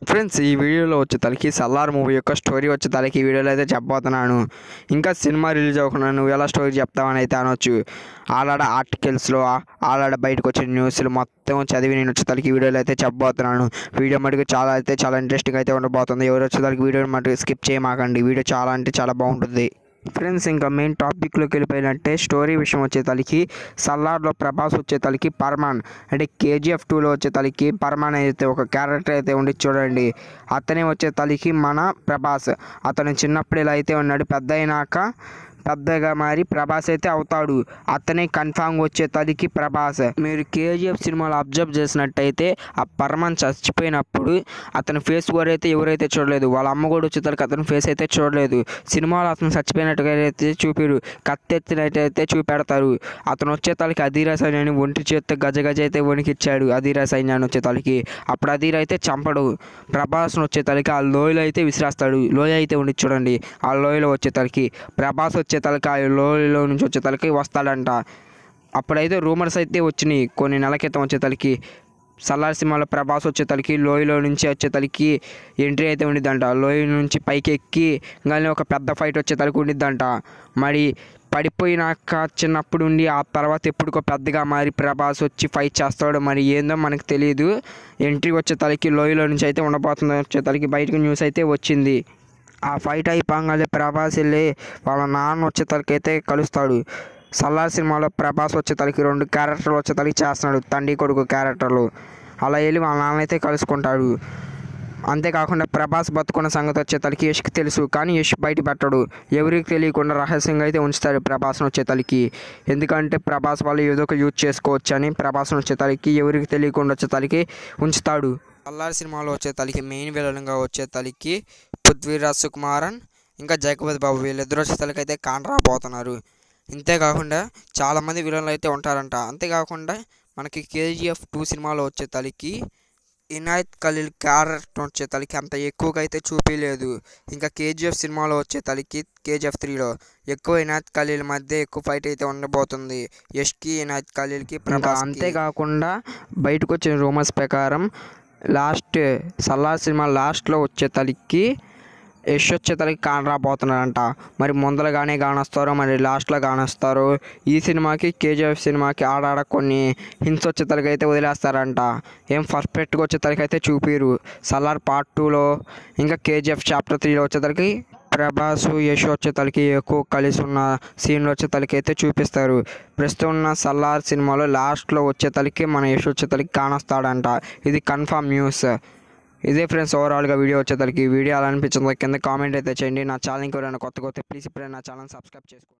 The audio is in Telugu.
ఫ్రెండ్స్ ఈ వీడియోలో వచ్చే తలకి సల్లార్ మూవీ యొక్క స్టోరీ వచ్చే తలకి ఈ వీడియోలో అయితే చెప్పబోతున్నాను ఇంకా సినిమా రిలీజ్ అవ్వకుండా నువ్వు ఎలా స్టోరీ చెప్తావని అయితే అనొచ్చు ఆలాడ ఆర్టికల్స్లో ఆలాడ బయటకు వచ్చిన న్యూస్లు మొత్తం చదివి నేను వచ్చే తలకి ఈ వీడియోలో అయితే చెప్పబోతున్నాను వీడియో మటుకు చాలా అయితే చాలా ఇంట్రెస్టింగ్ అయితే ఉండబోతుంది ఎవరు వచ్చే తలకి వీడియో మటుకు స్కిప్ చేయమాకండి వీడియో చాలా అంటే చాలా బాగుంటుంది ఫ్రెండ్స్ ఇంకా మెయిన్ టాపిక్లోకి వెళ్ళిపోయినట్టే స్టోరీ విషయం వచ్చే తలకి సల్లార్లో ప్రభాస్ వచ్చే తలకి పర్మాన్ అంటే కేజీఎఫ్ టూలో వచ్చే తలకి పర్మాన్ అయితే ఒక క్యారెక్టర్ అయితే ఉండి చూడండి అతనే వచ్చే తలకి మన ప్రభాస్ అతను చిన్నప్పుడు ఇలా అయితే ఉన్నాడు పెద్ద అయినాక పెద్దగా మారి ప్రభాస్ అయితే అవుతాడు అతనే కన్ఫామ్ వచ్చే తలికి ప్రభాస్ మీరు కేజీఎఫ్ సినిమాలో అబ్జర్వ్ చేసినట్టయితే ఆ పర్మన్ చచ్చిపోయినప్పుడు అతని ఫేస్ కూడా అయితే ఎవరైతే చూడలేదు వాళ్ళ అమ్మ కూడా వచ్చేసరికి అతని ఫేస్ అయితే చూడలేదు సినిమాలో అతను చచ్చిపోయినట్టుగా అయితే చూపిరు కత్తెత్తినట్టయితే చూపెడతారు అతను వచ్చే తలకి అధీరా సైన్యాన్ని ఒంటి చేత్తో గజ గజ అయితే వణికిచ్చాడు అధీరా సైన్యాన్ని వచ్చే తలకి అప్పుడు అధీర అయితే చంపడు ప్రభాస్ను వచ్చే తలకి ఆ లోయలో అయితే విసిరేస్తాడు లోయ అయితే ఉండి చూడండి ఆ లోయలో వచ్చే తలకి ప్రభాస్ వచ్చే తలకి ఆ లోయలో నుంచి వచ్చే తలకి వస్తాడంట అప్పుడైతే రూమర్స్ అయితే వచ్చినాయి కొన్ని నెలల క్రితం వచ్చే తలకి సల్లార్ సినిమాలో ప్రభాస్ వచ్చే తలకి లోయలో నుంచి వచ్చే తలకి ఎంట్రీ అయితే ఉండిద్దంట లోయ నుంచి పైకి ఎక్కి కానీ ఒక పెద్ద ఫైట్ వచ్చే తలకి ఉండిద్దంట మరి పడిపోయినాక చిన్నప్పుడు ఉండి ఆ తర్వాత ఎప్పుడుకో పెద్దగా మారి ప్రభాస్ వచ్చి ఫైట్ చేస్తాడు మరి ఏందో మనకు తెలియదు ఎంట్రీ వచ్చే తలకి లోయలో నుంచి అయితే ఉండబోతుంది వచ్చే తలకి బయటకు న్యూస్ అయితే వచ్చింది ఆ ఫైట్ అయిపోగానే ప్రభాస్ వెళ్ళి వాళ్ళ నాన్న వచ్చే తలకి అయితే కలుస్తాడు సల్లార్ సినిమాలో ప్రభాస్ వచ్చే తలకి రెండు క్యారెక్టర్లు వచ్చే తలకి చేస్తున్నాడు తండ్రి కొడుకు క్యారెక్టర్లు అలా వెళ్ళి వాళ్ళ నాన్న అయితే కలుసుకుంటాడు అంతేకాకుండా ప్రభాస్ బతుకున్న సంగతి వచ్చే తలకి యష్కి తెలుసు కానీ యష్ బయట పెట్టడు ఎవరికి తెలియకుండా రహస్యంగా అయితే ఉంచుతాడు ప్రభాస్ను వచ్చే తలకి ఎందుకంటే ప్రభాస్ వాళ్ళు ఏదో ఒక యూజ్ చేసుకోవచ్చు అని ప్రభాస్ను వచ్చే తలకి ఎవరికి తెలియకుండా వచ్చే తలకి ఉంచుతాడు అల్లారి సినిమాలో వచ్చే తలకి మెయిన్ విలన్గా వచ్చే తలకి పృథ్వీరాజ్ సుకుమారన్ ఇంకా జగపతి బాబు వీళ్ళిద్దరు వచ్చే తలకి అయితే కానరాబోతున్నారు ఇంతేకాకుండా చాలామంది విలన్లు అయితే ఉంటారంట అంతేకాకుండా మనకి కేజీఎఫ్ టూ సినిమాలో వచ్చే తలకి ఇనాయత్ ఖలీల్ క్యారెక్టర్ వచ్చే తలకి అంత ఎక్కువగా అయితే చూపించలేదు ఇంకా కేజీఎఫ్ సినిమాలో వచ్చే తలకి కేజీఎఫ్ త్రీలో ఎక్కువ ఇనాయత్ ఖలీల్ మధ్య ఎక్కువ ఫైట్ అయితే ఉండబోతుంది యష్కి ఇనాయత్ ఖలీల్కి ప్రభాస్ అంతేకాకుండా బయటకు వచ్చిన రూమర్స్ ప్రకారం లాస్ట్ సల్లార్ సినిమా లాస్ట్లో వచ్చే తలకి యష్ వచ్చే తలకి కానరాబోతున్నాడంట మరి ముందరగానే కానొస్తారో మరి లాస్ట్లో కానొస్తారో ఈ సినిమాకి కేజీఎఫ్ సినిమాకి ఆడాడ కొన్ని హింట్స్ వచ్చే తలకి అయితే వదిలేస్తారంట ఏం పర్ఫెక్ట్గా వచ్చే తలకి అయితే చూపిరు సలార్ పార్ట్ టూలో ఇంకా కేజీఎఫ్ చాప్టర్ త్రీలో వచ్చే తలకి ప్రభాస్ యశ్ వచ్చే తలకి ఎక్కువ కలిసి ఉన్న సీన్లు వచ్చే తలకి అయితే చూపిస్తారు ప్రస్తుతం ఉన్న సల్లార్ సినిమాలో లాస్ట్లో వచ్చే తలకి మన యశ్ వచ్చే తలకి కానొస్తాడంట ఇది కన్ఫామ్ న్యూస్ ఇదే ఫ్రెండ్స్ ఓవరాల్గా వీడియో వచ్చేసరికి వీడియో అలా అనిపించిందో కింద కామెంట్ అయితే చేయండి నా ఛానల్కి ఎవరైనా కొత్త కొత్త ప్లీజ్ ఇప్పుడే నా ఛానల్ సబ్స్క్రైబ్ చేసుకోండి